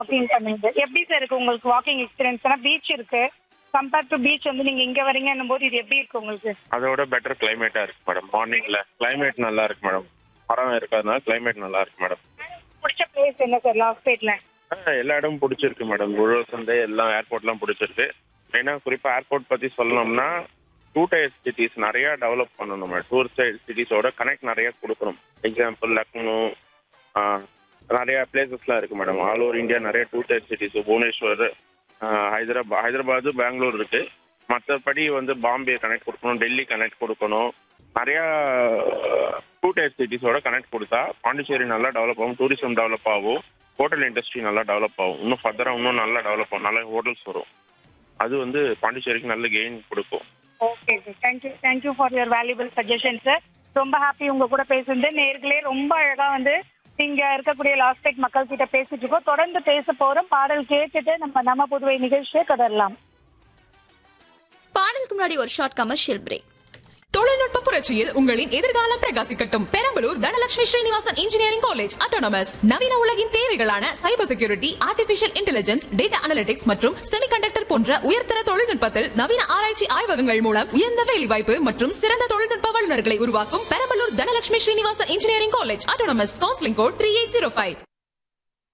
walking பண்ணுங்க எப்படி sir இருக்கு உங்களுக்கு வாக்கிங் எக்ஸ்பீரியன்ஸ் ஏன்னா பீச் இருக்கு கம்பேர் டு பீச் வந்து நீங்க இங்க வரீங்கன்னும் போது இது எப்படி இருக்கு உங்களுக்கு அதோட பெட்டர் கிளைமேட்டா இருக்கு மேடம் மார்னிங்ல கிளைமேட் நல்லா இருக்கு மேடம் மரம் இருக்கிறதுனால கிளைமேட் நல்லா இருக்கு மேடம் பிடிச்ச பிளேஸ் என்ன சார் லாஸ்ட் ஸ்டேட்ல எல்லா இடமும் பிடிச்சிருக்கு மேடம் உழவர் சந்தை எல்லாம் ஏர்போர்ட்லாம் பிடிச்சிருக்கு மெயினா குறிப்பா ஏர்போர்ட் பத்தி சொல்லணும்னா டூ டயர் சிட்டிஸ் நிறைய டெவலப் பண்ணணும் மேடம் டூரிஸ்ட் சிட்டிஸோட கனெக்ட் நிறைய கொடுக்கணும் எக்ஸாம்பிள் லக்னோ ஆஹ், நிறைய பிளேசஸ்லாம் இருக்கு மேடம் ஆல் ஓவர் இந்தியா நிறைய two tier cities Bhubaneswar ah, Hyderabad Hyderabad Bangalore இருக்கு மற்றபடி வந்து பாம்பே கனெக்ட் கொடுக்கணும் டெல்லி கனெக்ட் கொடுக்கணும் நிறைய டூ டயர் சிட்டிஸோட கனெக்ட் கொடுத்தா பாண்டிச்சேரி நல்லா டெவலப் ஆகும் டூரிசம் டெவலப் ஆகும் ஹோட்டல் இண்டஸ்ட்ரி நல்லா டெவலப் ஆகும் இன்னும் ஃபர்தராக இன்னும் நல்லா டெவலப் ஆகும் நல்ல ஹோட்டல்ஸ் வரும் அது வந்து பாண்டிச்சேரிக்கு நல்ல கெயின் கொடுக்கும் okay sir thank you thank you for your valuable suggestion sir ரொம்ப ஹாப்பி உங்க கூட பேசுறது நேர்களே ரொம்ப அழகா வந்து இங்க இருக்கக்கூடிய லாஸ்ட் ஸ்டேட் மக்கள் கிட்ட பேசிட்டு இருக்கோம் தொடர்ந்து பேச போறோம் பாடல் கேட்டுட்டு நம்ம நம்ம புதுவை நிகழ்ச்சியை தொடரலாம் பாடலுக்கு முன்னாடி ஒரு ஷார்ட் கமர்ஷியல் பிரேக் தொழில்நுட்ப புரட்சியில் உங்களின் எதிர்காலம் பிரகாசிக்கட்டும் Perambalur Dhanalakshmi Srinivasan engineering college autonomous நவீன உலகின் தேவைகளான cyber security artificial intelligence data analytics மற்றும் செமிகண்டக்டர் போன்ற உயர்தர தொழில்நுட்பத்தில் நவீன ஆராய்ச்சி ஆய்வகங்கள் மூலம் உயர்ந்த வேலைவாய்ப்பு மற்றும் சிறந்த தொழில்நுட்ப வல்லுநர்களை உருவாக்கும் Perambalur Dhanalakshmi Srinivasan engineering college autonomous counselling code three eight zero five